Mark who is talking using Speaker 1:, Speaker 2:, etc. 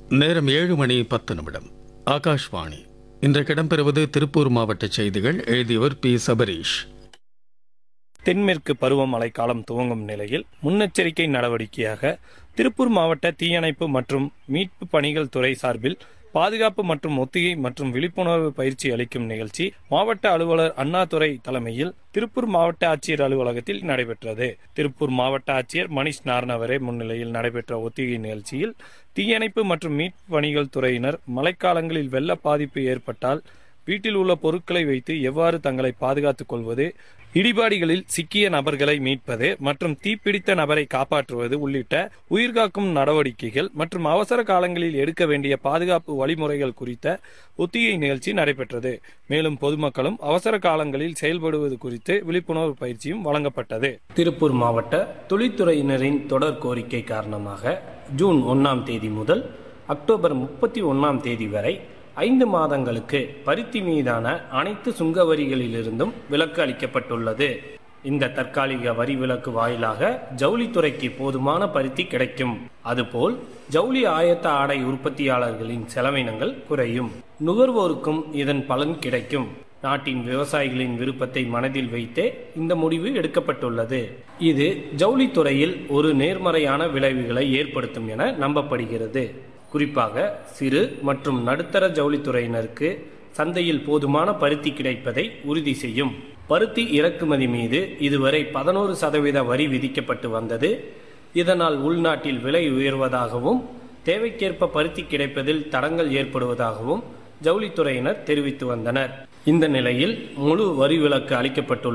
Speaker 1: நேரம் ஏழு மணி பத்து நிமிடம் ஆகாஷ்வாணி இன்றைக்கு இடம்பெறுவது திருப்பூர் மாவட்ட செய்திகள் எழுதியவர் பி சபரீஷ்
Speaker 2: தென்மேற்கு பருவமழை காலம் துவங்கும் நிலையில் முன்னெச்சரிக்கை நடவடிக்கையாக திருப்பூர் மாவட்ட தீயணைப்பு மற்றும் மீட்பு பணிகள் துறை சார்பில் பாதுகாப்பு மற்றும் ஒத்திகை மற்றும் விழிப்புணர்வு பயிற்சி அளிக்கும் நிகழ்ச்சி மாவட்ட அலுவலர் அண்ணாதுரை தலைமையில் திருப்பூர் மாவட்ட ஆட்சியர் அலுவலகத்தில் நடைபெற்றது திருப்பூர் மாவட்ட ஆட்சியர் மணிஷ் நார்னவரே முன்னிலையில் நடைபெற்ற ஒத்திகை நிகழ்ச்சியில் தீயணைப்பு மற்றும் மீட்பு பணிகள் துறையினர் மழைக்காலங்களில் வெள்ள பாதிப்பு ஏற்பட்டால் வீட்டில் உள்ள பொருட்களை வைத்து எவ்வாறு தங்களை பாதுகாத்துக் கொள்வது இடிபாடுகளில் சிக்கிய நபர்களை மீட்பது மற்றும் தீப்பிடித்த நபரை காப்பாற்றுவது உள்ளிட்ட உயிர்காக்கும் நடவடிக்கைகள் மற்றும் அவசர காலங்களில் எடுக்க வேண்டிய பாதுகாப்பு வழிமுறைகள் குறித்த ஒத்திகை நிகழ்ச்சி நடைபெற்றது மேலும் பொதுமக்களும் அவசர காலங்களில் செயல்படுவது குறித்து விழிப்புணர்வு பயிற்சியும் வழங்கப்பட்டது திருப்பூர் மாவட்ட தொழில்துறையினரின் தொடர் கோரிக்கை காரணமாக ஜூன் ஒன்னாம் தேதி முதல் அக்டோபர் முப்பத்தி ஒன்னாம் தேதி வரை ஐந்து மாதங்களுக்கு பருத்தி மீதான அனைத்து சுங்க வரிகளிலிருந்தும் விலக்கு அளிக்கப்பட்டுள்ளது இந்த தற்காலிக வரி விலக்கு வாயிலாக ஜவுளித்துறைக்கு போதுமான பருத்தி கிடைக்கும் அதுபோல் ஜவுளி ஆயத்த ஆடை உற்பத்தியாளர்களின் செலவினங்கள் குறையும் நுகர்வோருக்கும் இதன் பலன் கிடைக்கும் நாட்டின் விவசாயிகளின் விருப்பத்தை மனதில் வைத்தே இந்த முடிவு எடுக்கப்பட்டுள்ளது இது ஜவுளித்துறையில் ஒரு நேர்மறையான விளைவுகளை ஏற்படுத்தும் என நம்பப்படுகிறது குறிப்பாக சிறு மற்றும் நடுத்தர ஜவுளித்துறையினருக்கு சந்தையில் போதுமான பருத்தி கிடைப்பதை உறுதி செய்யும் பருத்தி இறக்குமதி மீது இதுவரை பதினோரு சதவீத வரி விதிக்கப்பட்டு வந்தது இதனால் உள்நாட்டில் விலை உயர்வதாகவும் தேவைக்கேற்ப பருத்தி கிடைப்பதில் தடங்கள் ஏற்படுவதாகவும் ஜவுளித்துறையினர் தெரிவித்து வந்தனர் இந்த நிலையில் முழு வரி விலக்கு அளிக்கப்பட்டுள்ள